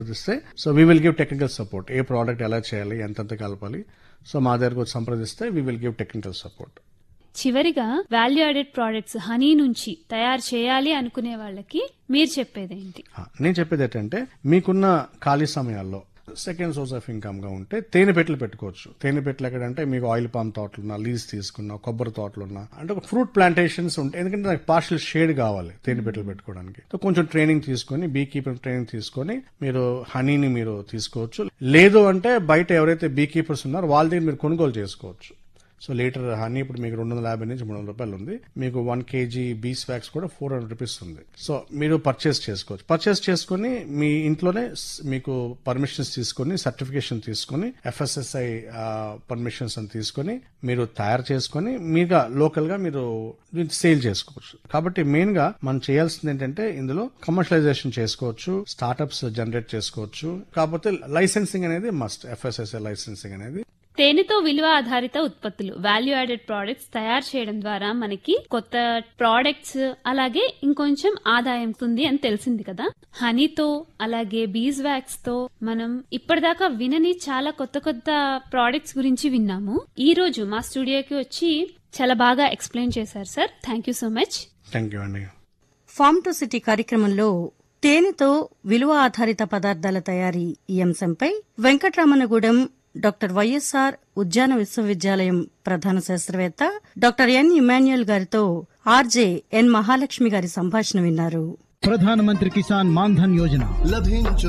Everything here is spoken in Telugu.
సంప్రదిస్తే so we will give technical support a product ఎలా చేయాలి ఎంతెంత కలపాలి సో మా దగ్గరకు వచ్చి సంప్రదిస్తే we will give technical support చివరిగా వాల్యూ యాడెడ్ ప్రోడక్ట్స్ హనీ నుంచి తయారు చేయాలి అనుకునే వాళ్ళకి మీరు చెప్పేదేంటి ఆ, నేను చెప్పేది ఏంటంటే మీకున్న ఖాళీ సమయాల్లో సెకండ్ సోర్స్ ఆఫ్ ఇన్కమ్ గా ఉంటే తేనె పెట్టెలు పెట్టుకోవచ్చు తేనె పెట్టెలు ఎక్కడంటే మీకు ఆయిల్ పామ్ తోటలున్నా లీజ్ తీసుకున్నా కొబ్బరి తోటలున్నా అంటే ఒక ఫ్రూట్ ప్లాంటేషన్స్ ఉంటాయి ఎందుకంటే నాకు పార్షల్ షేడ్ కావాలి తేనె పెట్టెలు పెట్టుకోవడానికి సో కొంచెం ట్రైనింగ్ తీసుకొని బీ కీపర్ ట్రైనింగ్ తీసుకొని మీరు హనీని మీరు తీసుకోవచ్చు లేదు అంటే బయట ఎవరైతే బీ కీపర్స్ ఉన్నారో వాళ్ళ దగ్గర మీరు కొనుగోలు చేసుకోవచ్చు సో లీటర్ హనీ ఇప్పుడు మీకు రెండు వందల యాభై నుంచి మూడు వందల రూపాయలు ఉంది మీకు వన్ కేజీ బీ స్వాక్స్ కూడా ఫోర్ హండ్రెడ్ రూపీస్ ఉంది సో మీరు పర్చేస్ చేసుకోవచ్చు పర్చేస్ చేసుకుని మీ ఇంట్లోనే స్- మీకు పర్మిషన్స్ తీసుకొని సర్టిఫికేషన్ తీసుకొని ఎఫ్ఎస్ఎస్ఐ పర్మిషన్స్ అని తీసుకొని మీరు తయారు చేసుకొని మీగా లోకల్ గా మీరు సేల్ చేసుకోవచ్చు కాబట్టి మెయిన్ గా మనం చేయాల్సింది ఏంటంటే ఇందులో కమర్షియలైజేషన్ చేసుకోవచ్చు స్టార్టప్స్ జనరేట్ చేసుకోవచ్చు కాకపోతే లైసెన్సింగ్ అనేది మస్ట్ ఎఫ్ఎస్ఎస్ఐ లైసెన్సింగ్ అనేది తేనెతో విలువ ఆధారిత ఉత్పత్తులు వాల్యూ యాడెడ్ ప్రోడక్ట్స్ తయారు చేయడం ద్వారా మనకి కొత్త ప్రోడక్ట్స్ అలాగే ఇంకొంచెం ఆదాయం ఉంది అని తెలిసింది కదా హనీతో అలాగే బీజ్ వ్యాక్స్ తో మనం ఇప్పటిదాకా వినని చాలా కొత్త కొత్త ప్రోడక్ట్స్ గురించి విన్నాము ఈ రోజు మా స్టూడియోకి వచ్చి చాలా బాగా ఎక్స్ప్లెయిన్ చేశారు sir thank you so much thank you అండి ఫార్మ్ టు సిటీ కార్యక్రమంలో తేనెతో విలువ ఆధారిత పదార్థాల తయారీ ఈ అంశంపై వెంకటరామన్నగూడెం డాక్టర్ వైఎస్ఆర్ ఉద్యాన విశ్వవిద్యాలయం ప్రధాన శాస్త్రవేత్త డాక్టర్ ఎన్ ఇమాన్యుయల్ గారితో ఆర్జే ఎన్ మహాలక్ష్మి గారి సంభాషణ విన్నారు ప్రధానమంత్రి కిసాన్ మాన్ధన్ యోజన లభించు